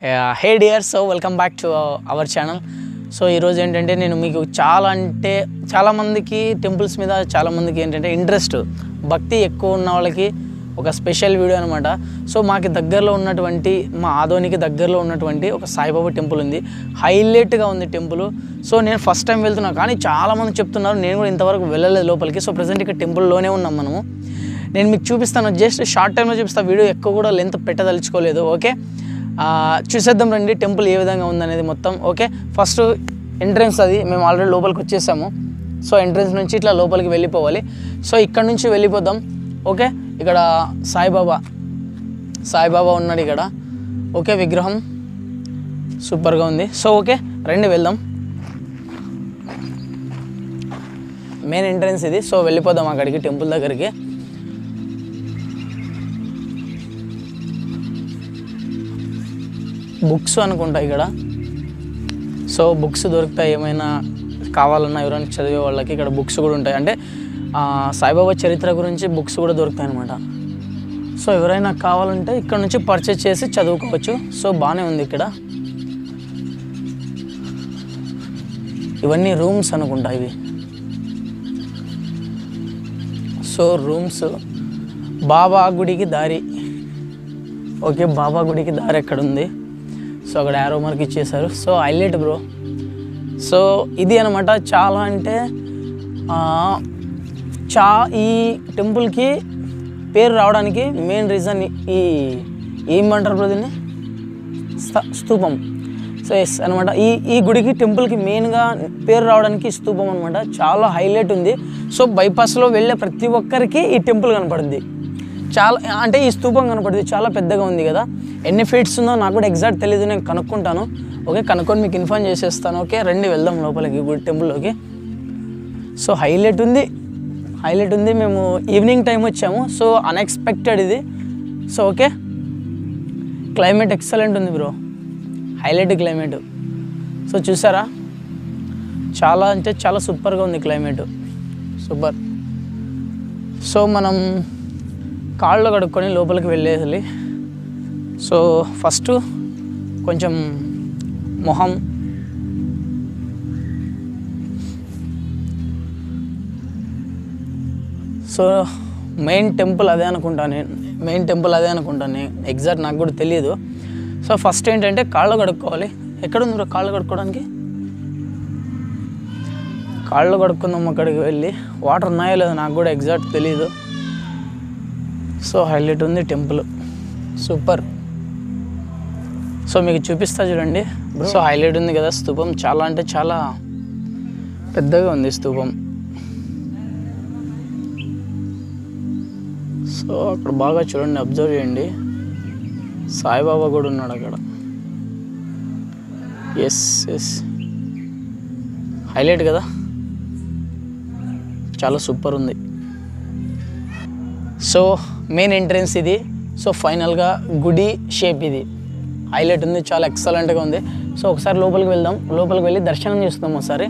hey dear so welcome back to our channel so ఈరోజు ఏంటంటే నేను మీకు చాలా అంటే చాలామందికి టెంపుల్స్ మీద చాలామందికి ఏంటంటే ఇంట్రెస్ట్ భక్తి ఎక్కువ ఉన్న వాళ్ళకి ఒక స్పెషల్ వీడియో అనమాట సో మాకు దగ్గరలో ఉన్నటువంటి మా ఆదోనికి దగ్గరలో ఉన్నటువంటి ఒక సాయిబాబా టెంపుల్ ఉంది హైలైట్గా ఉంది టెంపుల్ సో నేను ఫస్ట్ టైం వెళ్తున్నా కానీ చాలామంది చెప్తున్నారు నేను కూడా ఇంతవరకు వెళ్ళలేదు లోపలికి సో ప్రజెంట్ ఇక్కడ టెంపుల్లోనే ఉన్నాం మనము నేను మీకు చూపిస్తాను జస్ట్ షార్ట్ టైంలో చూపిస్తాను వీడియో ఎక్కువ కూడా లెంత్ పెట్టదలుచుకోలేదు ఓకే ఆ, చూసేద్దాం రండి టెంపుల్ ఏ విధంగా ఉందనేది మొత్తం ఓకే ఫస్ట్ ఎంట్రన్స్ అది మేము ఆల్రెడీ లోపలికి వచ్చేసాము సో ఎంట్రన్స్ నుంచి ఇట్లా లోపలికి వెళ్ళిపోవాలి సో ఇక్కడ నుంచి వెళ్ళిపోదాం ఓకే ఇక్కడ సాయిబాబా సాయిబాబా ఉన్నాడు ఇక్కడ ఓకే విగ్రహం సూపర్గా ఉంది సో ఓకే రండి వెళ్దాం మెయిన్ ఎంట్రన్స్ ఇది సో వెళ్ళిపోదాం అక్కడికి టెంపుల్ దగ్గరికి బుక్స్ అనుకుంటా ఇక్కడ సో బుక్స్ దొరుకుతాయి ఏమైనా కావాలన్నా ఎవరైనా చదివే వాళ్ళకి ఇక్కడ బుక్స్ కూడా ఉంటాయి అంటే ఆ, సాయిబాబా చరిత్ర గురించి బుక్స్ కూడా దొరుకుతాయి అనమాట సో ఎవరైనా కావాలంటే ఇక్కడ నుంచి పర్చేస్ చేసి చదువుకోవచ్చు సో బాగానే ఉంది ఇక్కడ ఇవన్నీ రూమ్స్ అనుకుంటా ఇవి సో రూమ్స్ బాబా గుడికి దారి ఓకే బాబా గుడికి దారి ఎక్కడ ఉంది సో అక్కడ యారో మార్క్ ఇచ్చేసారు సో హైలైట్ బ్రో సో ఇది అనమాట చాలా అంటే ఆ, చా ఈ టెంపుల్కి పేరు రావడానికి మెయిన్ రీజన్ ఈ ఏమంటారు బ్రో దీన్ని స్థ- స్తూపం సో ఎస్ అనమాట ఈ ఈ గుడికి టెంపుల్కి మెయిన్గా పేరు రావడానికి ఈ స్తూపం అనమాట చాలా హైలైట్ ఉంది సో బైపాస్లో వెళ్ళే ప్రతి ఒక్కరికి ఈ టెంపుల్ కనపడుద్ది చాలా అంటే ఈ స్తూపం కనపడుతుంది చాలా పెద్దగా ఉంది కదా ఎన్ని ఫీట్స్ ఉందో నాకు కూడా ఎగ్జాక్ట్ తెలియదు నేను కనుక్కుంటాను ఓకే కనుక్కొని మీకు ఇన్ఫార్మ్ చేసేస్తాను ఓకే రండి వెళ్దాం లోపలికి గుడి టెంపుల్లోకి సో హైలైట్ ఉంది హైలైట్ ఉంది మేము ఈవినింగ్ టైం వచ్చాము సో అన్ఎక్స్పెక్టెడ్ ఇది సో ఓకే క్లైమేట్ ఎక్సలెంట్ ఉంది బ్రో హైలైట్ క్లైమేట్ సో చూసారా చాలా అంటే చాలా సూపర్గా ఉంది క్లైమేట్ సూపర్ సో మనం కాళ్ళు కడుక్కొని లోపలికి వెళ్ళేయాలి సో ఫస్ట్ కొంచెం మొహం సో మెయిన్ టెంపుల్ అదే అనుకుంటాను నేను మెయిన్ టెంపుల్ అదే అనుకుంటాను నేను ఎగ్జాక్ట్ నాకు కూడా తెలియదు సో ఫస్ట్ ఏంటంటే కాళ్ళు కడుక్కోవాలి ఎక్కడ ఉంది బ్రో కాళ్ళు కడుక్కోవడానికి కాళ్ళు కడుక్కుందాం అక్కడికి వెళ్ళి వాటర్ ఉన్నాయో లేదో నాకు కూడా ఎగ్జాక్ట్ తెలియదు సో హైలైట్ ఉంది టెంపుల్ సూపర్ సో మీకు చూపిస్తా చూడండి సో హైలైట్ ఉంది కదా స్తూపం చాలా అంటే చాలా పెద్దగా ఉంది స్తూపం సో అక్కడ బాగా చూడండి అబ్జర్వ్ చేయండి సాయిబాబా కూడా ఉన్నాడు అక్కడ ఎస్ ఎస్ హైలైట్ కదా చాలా సూపర్ ఉంది సో మెయిన్ ఎంట్రన్స్ ఇది సో ఫైనల్గా గుడి షేప్ ఇది హైలైట్ ఉంది చాలా ఎక్సలెంట్గా ఉంది సో ఒకసారి లోపలికి వెళ్దాం లోపలికి వెళ్ళి దర్శనం చేస్తాం ఒకసారి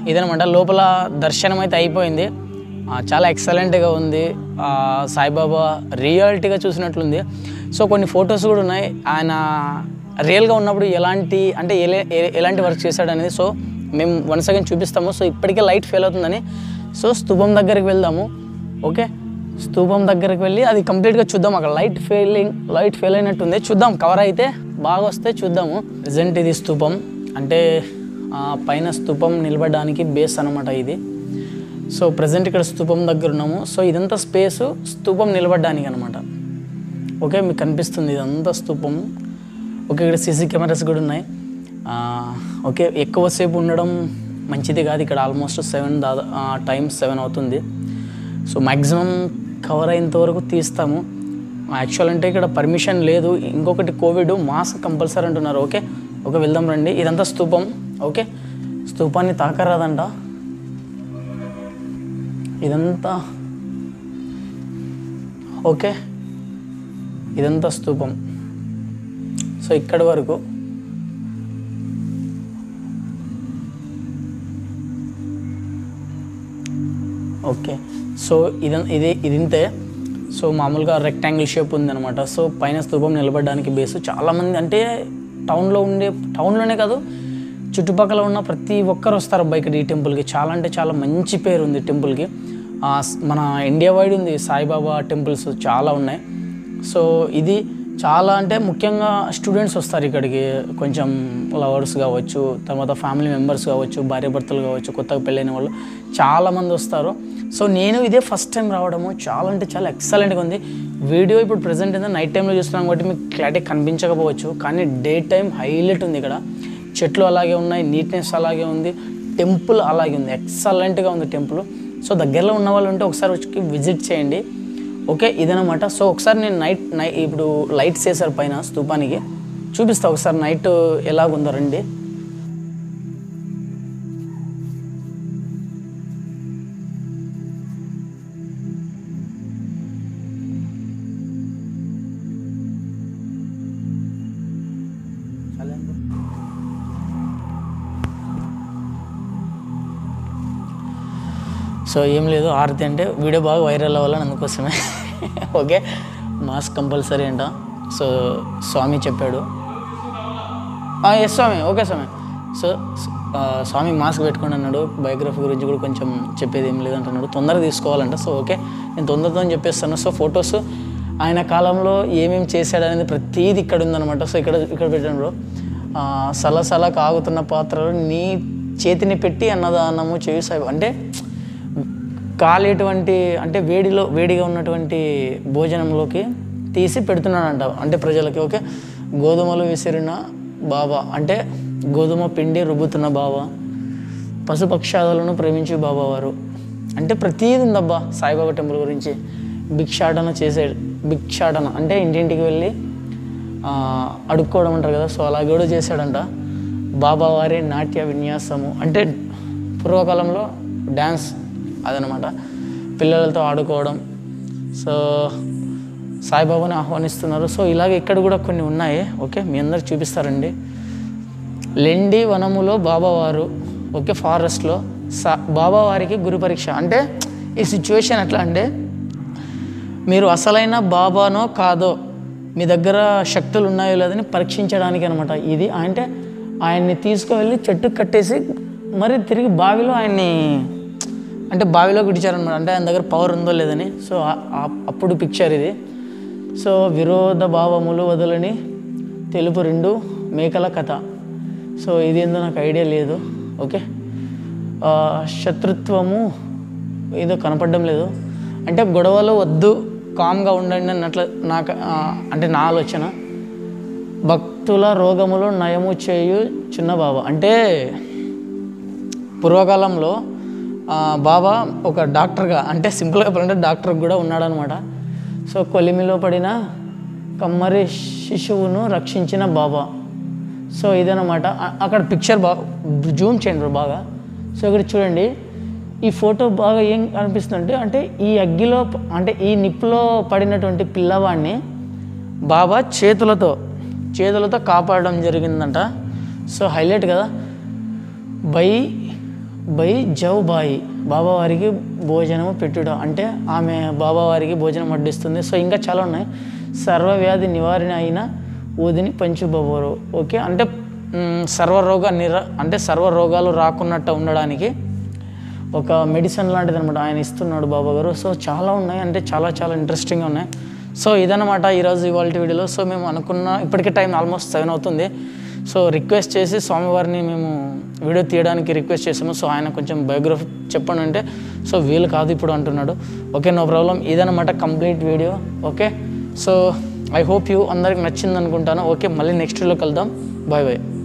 ఇదనమాట లోపల దర్శనం అయితే అయిపోయింది ఆ, చాలా ఎక్సలెంట్గా ఉంది ఆ, సాయిబాబా రియాలిటీగా చూసినట్లుంది సో కొన్ని ఫొటోస్ కూడా ఉన్నాయి ఆయన రియల్గా ఉన్నప్పుడు ఎలాంటి అంటే ఎలే ఎ- ఎలాంటి వర్క్ చేశాడు అనేది సో మేము వన్ సెకండ్ చూపిస్తాము సో ఇప్పటికే లైట్ ఫెయిల్ అవుతుందని సో స్తూపం దగ్గరికి వెళ్దాము ఓకే స్తూపం దగ్గరికి వెళ్ళి అది కంప్లీట్గా చూద్దాం అక్కడ లైట్ ఫెయిలింగ్ లైట్ ఫెయిల్ అయినట్టుంది చూద్దాం కవర్ అయితే బాగా వస్తే చూద్దాము ప్రజెంట్ ఇది స్తూపం అంటే ఆ, పైన స్తూపం నిలబడడానికి బేస్ అనమాట ఇది సో ప్రజెంట్ ఇక్కడ స్తూపం దగ్గర ఉన్నాము సో ఇదంతా స్పేస్ స్తూపం నిలబడడానికి అనమాట ఓకే మీకు కనిపిస్తుంది ఇదంతా స్తూపం ఓకే ఇక్కడ సీసీ కెమెరాస్ కూడా ఉన్నాయి ఆ, ఓకే ఎక్కువసేపు ఉండడం మంచిది కాదు ఇక్కడ ఆల్మోస్ట్ సెవెన్ దాదా టైం సెవెన్ అవుతుంది సో మ్యాక్సిమం కవర్ అయ్యేంత వరకు తీస్తాము యాక్చువల్ అంటే ఇక్కడ పర్మిషన్ లేదు ఇంకొకటి కోవిడ్ మాస్క్ కంపల్సరీ అంటున్నారు ఓకే ఓకే వెళ్దాం రండి ఇదంతా స్తూపం ఓకే స్తూపాన్ని తాకరాదంట ఇదంతా ఓకే ఇదంతా స్తూపం సో ఇక్కడి వరకు ఓకే సో ఇద ఇది ఇది ఇంతే సో మామూలుగా రెక్టాంగిల్ షేప్ ఉందన్నమాట సో పైన స్తూపం నిలబడడానికి బేస్ చాలామంది అంటే టౌన్లో ఉండే టౌన్లోనే కాదు చుట్టుపక్కల ఉన్న ప్రతి ఒక్కరు వస్తారు బైక్ ఈ టెంపుల్కి చాలా అంటే చాలా మంచి పేరు ఉంది టెంపుల్కి ఆ, స్- మన ఇండియా వైడ్ ఉంది సాయిబాబా టెంపుల్స్ చాలా ఉన్నాయి సో ఇది చాలా అంటే ముఖ్యంగా స్టూడెంట్స్ వస్తారు ఇక్కడికి కొంచెం లవర్స్ కావచ్చు తర్వాత ఫ్యామిలీ మెంబర్స్ కావచ్చు భార్యాభర్తలు కావచ్చు కొత్తగా పెళ్ళైన వాళ్ళు చాలామంది వస్తారు సో నేను ఇదే ఫస్ట్ టైం రావడము చాలా అంటే చాలా ఎక్సలెంట్గా ఉంది వీడియో ఇప్పుడు ప్రజెంట్ ఏంటంటే నైట్ టైంలో చూస్తున్నాం కాబట్టి మీకు క్లారిటీ కనిపించకపోవచ్చు కానీ డే టైం హైలైట్ ఉంది ఇక్కడ చెట్లు అలాగే ఉన్నాయి నీట్నెస్ అలాగే ఉంది టెంపుల్ అలాగే ఉంది ఎక్సలెంట్గా ఉంది టెంపుల్ సో దగ్గరలో ఉన్న వాళ్ళు ఉంటే ఒకసారి వచ్చి విజిట్ చేయండి ఓకే ఇదనమాట సో ఒకసారి నేను నైట్ నై ఇప్పుడు లైట్స్ వేసారు పైన స్తూపానికి చూపిస్తా ఒకసారి నైట్ ఎలాగుందో రండి సో ఏం లేదు ఆరతి అంటే వీడియో బాగా వైరల్ అవ్వాలని అందుకోసమే ఓకే మాస్క్ కంపల్సరీ అంట సో స్వామి చెప్పాడు ఎస్ స్వామి ఓకే స్వామి సో ఆ, స్వామి మాస్క్ పెట్టుకోండి అన్నాడు బయోగ్రఫీ గురించి కూడా కొంచెం చెప్పేది ఏం లేదంటున్నాడు తొందరగా తీసుకోవాలంట సో ఓకే నేను తొందరతో చెప్పేస్తాను సో ఫొటోస్ ఆయన కాలంలో ఏమేమి చేశాడు అనేది ప్రతీది ఇక్కడ ఉందన్నమాట సో ఇక్కడ ఇక్కడ పెట్టాను బ్రో ఆ, సలసల కాగుతున్న పాత్రలు నీ చేతిని పెట్టి అన్నదానము చేయి సాయి అంటే కాలేటువంటి అంటే వేడిలో వేడిగా ఉన్నటువంటి భోజనంలోకి తీసి పెడుతున్నాడంట అంటే ప్రజలకి ఓకే గోధుమలు విసిరిన బాబా అంటే గోధుమ పిండి రుబ్బుతున్న బాబా పశుపక్షాదులను ప్రేమించే బాబా వారు అంటే ప్రతీది ఉందబ్బా సాయిబాబా టెంపుల్ గురించి భిక్షాటన చేసే భిక్షాటన అంటే ఇంటింటికి వెళ్ళి ఆ, అడుక్కోవడం అంటారు కదా సో అలా కూడా చేశాడంట బాబా వారి నాట్య విన్యాసము అంటే పూర్వకాలంలో డ్యాన్స్ అదనమాట పిల్లలతో ఆడుకోవడం సో సాయిబాబాని ఆహ్వానిస్తున్నారు సో ఇలాగ ఇక్కడ కూడా కొన్ని ఉన్నాయి ఓకే మీ అందరికి చూపిస్తారండి లెండి వనములో బాబావారు ఓకే ఫారెస్ట్లో సా బాబావారికి గురు పరీక్ష అంటే ఈ సిచ్యువేషన్ ఎట్లా అంటే మీరు అసలైన బాబానో కాదో మీ దగ్గర శక్తులు ఉన్నాయో లేదని పరీక్షించడానికి అనమాట ఇది అంటే ఆయన్ని తీసుకువెళ్ళి చెట్టుకు కట్టేసి మరి తిరిగి బావిలో ఆయన్ని అంటే బావిలో విడిచారనమాట అంటే ఆయన దగ్గర పవర్ ఉందో లేదని సో ఆ- ఆ- అప్పుడు పిక్చర్ ఇది సో విరోధ భావములు వదలని తెలుపు రెండు మేకల కథ సో ఇది ఏందో నాకు ఐడియా లేదు ఓకే ఆ, శత్రుత్వము ఏదో కనపడడం లేదు అంటే గొడవలు వద్దు కామ్గా ఉండండి అన్నట్లు నాకు ఆ, అంటే నా ఆలోచన భక్తుల రోగములు నయము చేయు చిన్న బాబా అంటే పూర్వకాలంలో ఆ, బాబా ఒక డాక్టర్గా అంటే సింపుల్గా చెప్పాలంటే డాక్టర్ కూడా ఉన్నాడనమాట సో కొలిమిలో పడిన కమ్మరి శిశువును రక్షించిన బాబా సో ఇదనమాట అ- అక్కడ పిక్చర్ బాగా జూమ్ చేయండి bro బాగా సో ఇక్కడ చూడండి ఈ ఫోటో బాగా ఏం అనిపిస్తుందంటే అంటే ఈ అగ్గిలో ప- అంటే ఈ నిప్పులో పడినటువంటి పిల్లవాడిని బాబా చేతులతో చేతులతో కాపాడడం జరిగిందంట సో హైలైట్ కదా బై బై జౌబాయి బాబావారికి భోజనము పెట్టుట అంటే ఆమె బాబావారికి భోజనం వడ్డిస్తుంది సో ఇంకా చాలా ఉన్నాయి సర్వవ్యాధి నివారణ అయిన ఊదిని పంచుబోరు ఓకే అంటే మ్, సర్వరోగ నిర అంటే సర్వ రోగాలు రాకున్నట్టు ఉండడానికి ఒక మెడిసిన్ లాంటిది అనమాట ఆయన ఇస్తున్నాడు బాబా గారు సో చాలా ఉన్నాయి అంటే చాలా చాలా ఇంట్రెస్టింగ్గా ఉన్నాయి సో ఇదనమాట ఈరోజు ఇవాళ వీడియోలో సో మేము అనుకున్న ఇప్పటికే టైం ఆల్మోస్ట్ సెవెన్ అవుతుంది సో రిక్వెస్ట్ చేసి స్వామివారిని మేము వీడియో తీయడానికి రిక్వెస్ట్ చేసాము సో ఆయన కొంచెం బయోగ్రఫీ చెప్పండి అంటే సో వీలు కాదు ఇప్పుడు అంటున్నాడు ఓకే నో ప్రాబ్లం ఇదనమాట complete video okay so I hope you అందరికి నచ్చింది అనుకుంటాను ఓకే మళ్ళీ నెక్స్ట్ వీడియోలో కలుద్దాం బాయ్ బాయ్